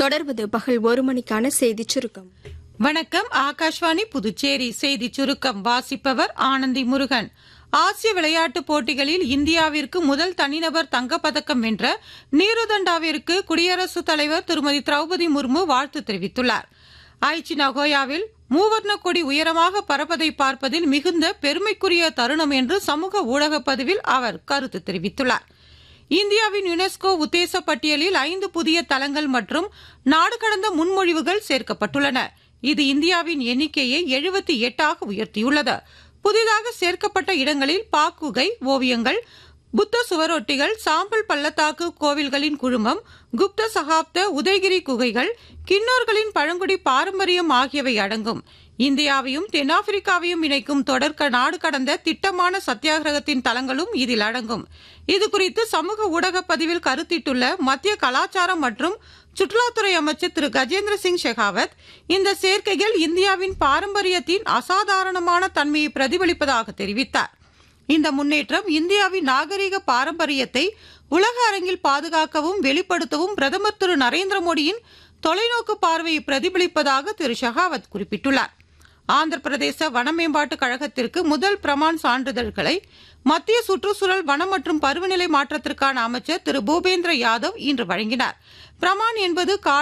தொடர்வது பகல் ஒரு மணிக்கான செய்திச் சுருக்கம் வணக்கம் ஆகாஷ்வாணி புதுச்சேரி செய்தி சுருக்கம் வாசிப்பவர் ஆனந்தி முருகன் ஆசிய விளையாட்டுப் போட்டிகளில் இந்தியாவிற்கு முதல் தனிநபர் தங்கப்பதக்கம் வென்ற நீருதண்டாவிற்கு குடியரசுத் தலைவர் திருமதி திரௌபதி முர்மு வாழ்த்து தெரிவித்துள்ளார் ஐச்சி நகோயாவில் மூவர்ண கொடி உயரமாக பறப்பதை பார்ப்பதில் மிகுந்த பெருமைக்குரிய தருணம் என்று சமூக ஊடக பதிவில் அவர் கருத்து தெரிவித்துள்ளார் இந்தியாவின் யுனெஸ்கோ உத்தேச பட்டியலில் ஐந்து புதிய தலங்கள் மற்றும் நாடு கடந்த முன்மொழிவுகள் சேர்க்கப்பட்டுள்ளன இது இந்தியாவின் எண்ணிக்கையை எழுபத்தி எட்டாக உயர்த்தியுள்ளது புதிதாக சேர்க்கப்பட்ட இடங்களில் பாக்குகை ஓவியங்கள் புத்த சுவரொட்டிகள் சாம்பல் பள்ளத்தாக்கு கோவில்களின் குழுமம் குப்த சகாப்த உதயகிரி குகைகள் கின்னோர்களின் பழங்குடி பாரம்பரியம் ஆகியவை அடங்கும் இந்தியாவையும் தென்னாப்பிரிக்காவையும் இணைக்கும் தொடர்க்க நாடு கடந்த திட்டமான சத்தியாகிரகத்தின் தலங்களும் இதில் அடங்கும் இதுகுறித்து சமூக ஊடக பதிவில் கருத்திட்டுள்ள மத்திய கலாச்சாரம் மற்றும் சுற்றுலாத்துறை அமைச்சர் திரு கஜேந்திர சிங் ஷெகாவத் இந்த சேர்க்கைகள் இந்தியாவின் பாரம்பரியத்தின் அசாதாரணமான தன்மையை பிரதிபலிப்பதாக தெரிவித்தார் இந்த முன்னேற்றம் இந்தியாவின் நாகரிக பாரம்பரியத்தை உலக அரங்கில் பாதுகாக்கவும் வெளிப்படுத்தவும் பிரதமர் திரு நரேந்திர மோடியின் தொலைநோக்கு பார்வையை பிரதிபலிப்பதாக திரு ஷெகாவத் குறிப்பிட்டுள்ளார் ஆந்திர பிரதேச வன மேம்பாட்டு கழகத்திற்கு முதல் பிரமான் சான்றிதழ்களை மத்திய சுற்றுச்சூழல் வனம் மற்றும் பருவநிலை மாற்றத்திற்கான அமைச்சர் திரு பூபேந்திர யாதவ் இன்று வழங்கினார் பிரமான் என்பது